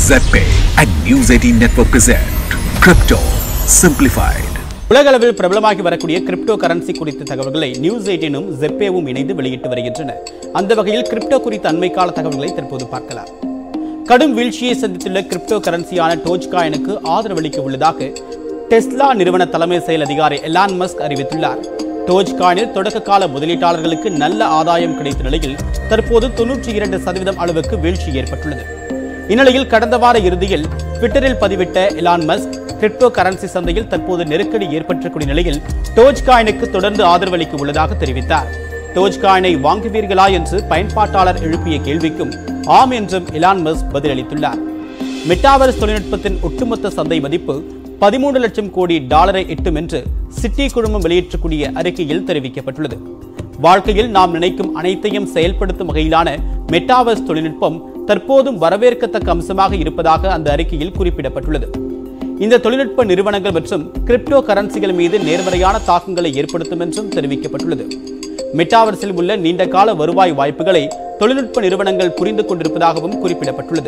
ZPay and News 18 Network present Crypto Simplified. உலகளவில் பிரபலமாகி வரக்கூடிய கிரிப்டோ கரன்சி குறித்த தகவல்களை நியூஸ் எயிட்டினும் ஜெப்பேவும் இணைந்து வெளியிட்டு வருகின்றன அந்த வகையில் கிரிப்டோ குறித்த அண்மைக்கால தகவல்களை தற்போது பார்க்கலாம் கடும் வீழ்ச்சியை சந்தித்துள்ள கிரிப்டோ கரன்சியான டோஜ் காயினுக்கு ஆதரவளிக்க உள்ளதாக டெஸ்லா நிறுவன தலைமை செயல் அதிகாரி எலான் மஸ்க் அறிவித்துள்ளார் டோஜ் காயினில் தொடக்க கால முதலீட்டாளர்களுக்கு நல்ல ஆதாயம் கிடைத்த நிலையில் தற்போது தொன்னூற்றி இரண்டு சதவீதம் அளவுக்கு வீழ்ச்சி ஏற்பட்டுள்ளது இந்நிலையில் கடந்த வார இறுதியில் ட்விட்டரில் பதிவிட்ட எலான் மஸ்க் கிரிப்டோ கரன்சி சந்தையில் தற்போது நெருக்கடி ஏற்பட்டிருக்கூடிய நிலையில் டோஜ் காயினுக்கு தொடர்ந்து ஆதரவளிக்க உள்ளதாக தெரிவித்தார் டோஜ் காயினை வாங்குவீர்களா என்று பயன்பாட்டாளர் எழுப்பிய கேள்விக்கும் ஆம் என்றும் எலான் மஸ்க் பதிலளித்துள்ளார் மெட்டாவர்ஸ் தொழில்நுட்பத்தின் ஒட்டுமொத்த சந்தை மதிப்பு பதிமூன்று லட்சம் கோடி டாலரை எட்டும் என்று சிட்டி குழுமம் வெளியிட்டக்கூடிய அறிக்கையில் தெரிவிக்கப்பட்டுள்ளது வாழ்க்கையில் நாம் நினைக்கும் அனைத்தையும் செயல்படுத்தும் வகையிலான மெட்டாவர்ஸ் தொழில்நுட்பம் தற்போதும் வரவேற்கத்தக்க அம்சமாக இருப்பதாக அந்த அறிக்கையில் குறிப்பிடப்பட்டுள்ளது இந்த தொழில்நுட்ப நிறுவனங்கள் மற்றும் கிரிப்டோ கரன்சிகள் மீது நேர்மறையான தாக்கங்களை ஏற்படுத்தும் என்றும் தெரிவிக்கப்பட்டுள்ளது மெட்டாவர்ஸில் உள்ள நீண்டகால வருவாய் வாய்ப்புகளை தொழில்நுட்ப நிறுவனங்கள் புரிந்து கொண்டிருப்பதாகவும் குறிப்பிடப்பட்டுள்ளது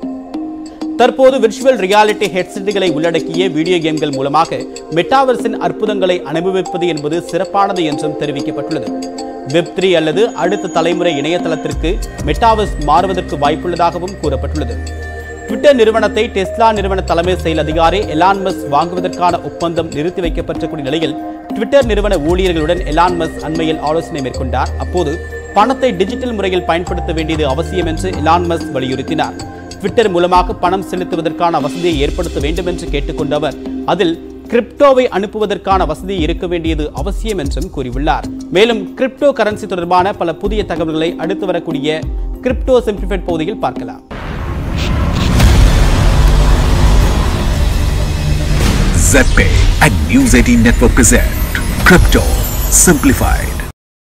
தற்போது விர்ச்சுவல் ரியாலிட்டி ஹெட்செட்டுகளை உள்ளடக்கிய வீடியோ கேம்கள் மூலமாக மெட்டாவர்ஸின் அற்புதங்களை அனுபவிப்பது என்பது சிறப்பானது என்றும் தெரிவிக்கப்பட்டுள்ளது வெப் த்ரீ அல்லது அடுத்த தலைமுறை இணையதளத்திற்கு மெட்டாவர்ஸ் மாறுவதற்கு வாய்ப்புள்ளதாகவும் கூறப்பட்டுள்ளது ட்விட்டர் நிறுவனத்தை டெஸ்லா நிறுவன தலைமை செயல் அதிகாரி எலான் மஸ் வாங்குவதற்கான ஒப்பந்தம் நிறுத்தி வைக்கப்பட்டிருக்கூடிய நிலையில் ட்விட்டர் நிறுவன ஊழியர்களுடன் எலான் மஸ் அண்மையில் ஆலோசனை மேற்கொண்டார் அப்போது பணத்தை டிஜிட்டல் முறையில் பயன்படுத்த வேண்டியது அவசியம் என்று எலான் மஸ் வலியுறுத்தினார் ட்விட்டர் மூலமாக பணம் செலுத்துவதற்கான வசதியை ஏற்படுத்த வேண்டும் என்று கேட்டுக்கொண்ட அவர் அதில் கிரிப்டோவை அனுப்புவதற்கான வசதி இருக்க வேண்டியது அவசியம் என்றும் கூறியுள்ளார் மேலும் கிரிப்டோ கரன்சி தொடர்பான பல புதிய தகவல்களை அடுத்து வரக்கூடிய கிரிப்டோ சிம்பிளிஃபைட் பகுதியில் பார்க்கலாம் ZPay and News 18 Network present Crypto Simplified.